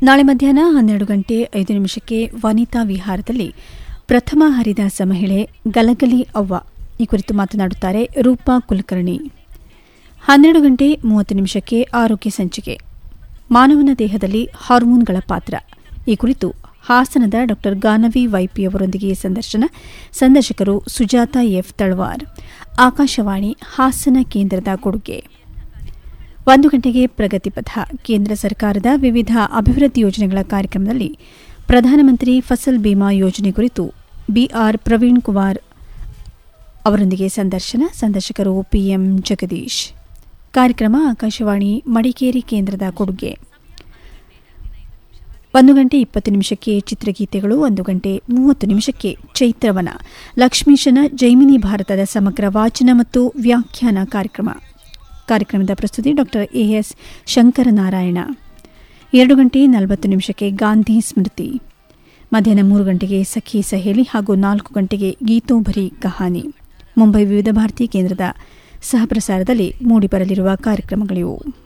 ನಾಳೆ ಮಧ್ಯಾಹ್ನ ಹನ್ನೆರಡು ಗಂಟೆ ಐದು ನಿಮಿಷಕ್ಕೆ ವನಿತಾ ವಿಹಾರದಲ್ಲಿ ಪ್ರಥಮ ಹರಿದಾಸ ಮಹಿಳೆ ಗಲಗಲಿ ಅವ್ವ ಈ ಕುರಿತು ಮಾತನಾಡುತ್ತಾರೆ ರೂಪಾ ಕುಲಕರ್ಣಿ ಹನ್ನೆರಡು ಗಂಟೆ ಮೂವತ್ತು ನಿಮಿಷಕ್ಕೆ ಆರೋಗ್ಯ ಸಂಚಿಕೆ ಮಾನವನ ದೇಹದಲ್ಲಿ ಹಾರ್ಮೋನ್ಗಳ ಪಾತ್ರ ಈ ಕುರಿತು ಹಾಸನದ ಡಾ ಗಾನವಿ ವೈಪಿ ಅವರೊಂದಿಗೆ ಸಂದರ್ಶನ ಸಂದರ್ಶಕರು ಸುಜಾತ ಎಫ್ ತಳವಾರ್ ಆಕಾಶವಾಣಿ ಹಾಸನ ಕೇಂದ್ರದ ಕೊಡುಗೆ ಒಂದು ಗಂಟೆಗೆ ಪ್ರಗತಿಪಥ ಕೇಂದ್ರ ಸರ್ಕಾರದ ವಿವಿಧ ಅಭಿವೃದ್ಧಿ ಯೋಜನೆಗಳ ಕಾರ್ಯಕ್ರಮದಲ್ಲಿ ಪ್ರಧಾನಮಂತ್ರಿ ಫಸಲ್ ಬಿಮಾ ಯೋಜನೆ ಕುರಿತು ಬಿಆರ್ ಪ್ರವೀಣ್ ಕುಮಾರ್ ಅವರೊಂದಿಗೆ ಸಂದರ್ಶನ ಸಂದರ್ಶಕರು ಪಿಎಂ ಜಗದೀಶ್ ಕಾರ್ಯಕ್ರಮ ಆಕಾಶವಾಣಿ ಮಡಿಕೇರಿ ಕೇಂದ್ರದ ಕೊಡುಗೆ ಒಂದು ಗಂಟೆ ಇಪ್ಪತ್ತು ನಿಮಿಷಕ್ಕೆ ಚಿತ್ರಗೀತೆಗಳು ಒಂದು ಗಂಟೆ ಮೂವತ್ತು ನಿಮಿಷಕ್ಕೆ ಚೈತ್ರವನ ಲಕ್ಷ್ಮೀಶನ ಜೈಮಿನಿ ಭಾರತದ ಸಮಗ್ರ ವಾಚನ ಮತ್ತು ವ್ಯಾಖ್ಯಾನ ಕಾರ್ಯಕ್ರಮ ಕಾರ್ಯಕ್ರಮದ ಪ್ರಸ್ತುತಿ ಡಾಕ್ಟರ್ ಎಎಸ್ ಶಂಕರನಾರಾಯಣ ಎರಡು ಗಂಟೆ ನಲವತ್ತು ನಿಮಿಷಕ್ಕೆ ಗಾಂಧಿ ಸ್ಮೃತಿ ಮಧ್ಯಾಹ್ನ ಮೂರು ಗಂಟೆಗೆ ಸಖಿ ಸಹೇಲಿ ಹಾಗೂ ನಾಲ್ಕು ಗಂಟೆಗೆ ಗೀತೋಭರಿ ಕಹಾನಿ ಮುಂಬೈ ವಿವಿಧ ಭಾರತಿ ಕೇಂದ್ರದ ಸಹಪ್ರಸಾರದಲ್ಲಿ ಮೂಡಿಬರಲಿರುವ ಕಾರ್ಯಕ್ರಮಗಳಿವು